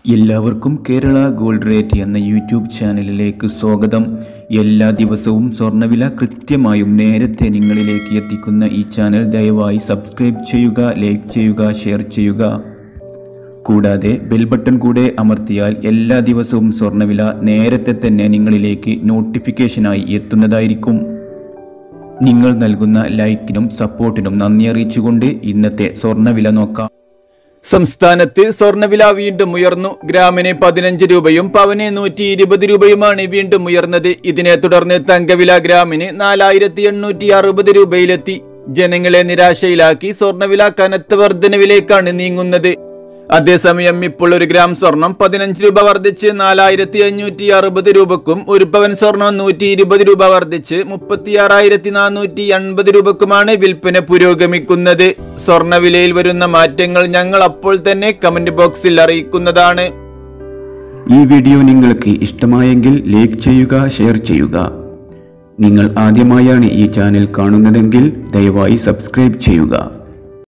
എല്ലാവർക്കും Kerala gold rate എന്ന YouTube ചാനലിലേക്ക് സ്വാഗതം എല്ലാ ദിവസവും സ്വർണ്ണവില കൃത്യമായും നേരത്തെ നിങ്ങളിലേക്ക് എത്തിക്കുന്ന ഈ ചാനൽ ദയവായി സബ്സ്ക്രൈബ് ചെയ്യുക ലൈക്ക് ചെയ്യുക ഷെയർ ചെയ്യുക കൂടാതെ ബെൽ ബട്ടൺ കൂടെ അമർത്തിയാൽ എല്ലാ ദിവസവും സ്വർണ്ണവില നേരത്തെ തന്നെ നിങ്ങളിലേക്ക് നോട്ടിഫിക്കേഷനായി എത്തുന്നതായിരിക്കും നിങ്ങൾ നൽകുന്ന ലൈക്കിനും സപ്പോർട്ടിനും നന്ദി അറിയിച്ചുകൊണ്ട് ഇന്നത്തെ സ്വർണ്ണവില നോക്കാം സംസ്ഥാനത്ത് സ്വർണ്ണവില വീണ്ടും ഉയർന്നു ഗ്രാമിന് പതിനഞ്ച് രൂപയും പവന് നൂറ്റി ഇരുപത് രൂപയുമാണ് വീണ്ടും ഉയർന്നത് ഇതിനെ തുടർന്ന് തങ്കവില ഗ്രാമിന് നാലായിരത്തി എണ്ണൂറ്റി അറുപത് രൂപയിലെത്തി ജനങ്ങളെ നിരാശയിലാക്കി സ്വർണ്ണവില കനത്ത വർധനവിലേക്കാണ് നീങ്ങുന്നത് അതേസമയം ഇപ്പോൾ ഒരു ഗ്രാം സ്വർണം പതിനഞ്ച് രൂപ വർദ്ധിച്ച് നാലായിരത്തി അഞ്ഞൂറ്റി അറുപത് രൂപക്കും ഒരു പവൻ സ്വർണം നൂറ്റി ഇരുപത് രൂപ വർദ്ധിച്ച് മുപ്പത്തിയാറായിരത്തി നാനൂറ്റി എൺപത് രൂപക്കുമാണ് വിൽപ്പന പുരോഗമിക്കുന്നത് സ്വർണ്ണവിലയിൽ വരുന്ന മാറ്റങ്ങൾ ഞങ്ങൾ അപ്പോൾ തന്നെ കമന്റ് ബോക്സിൽ അറിയിക്കുന്നതാണ് ഈ വീഡിയോ നിങ്ങൾക്ക് ഇഷ്ടമായെങ്കിൽ ലൈക്ക് ചെയ്യുക ഷെയർ ചെയ്യുക നിങ്ങൾ ആദ്യമായാണ് ഈ ചാനൽ കാണുന്നതെങ്കിൽ ദയവായി സബ്സ്ക്രൈബ് ചെയ്യുക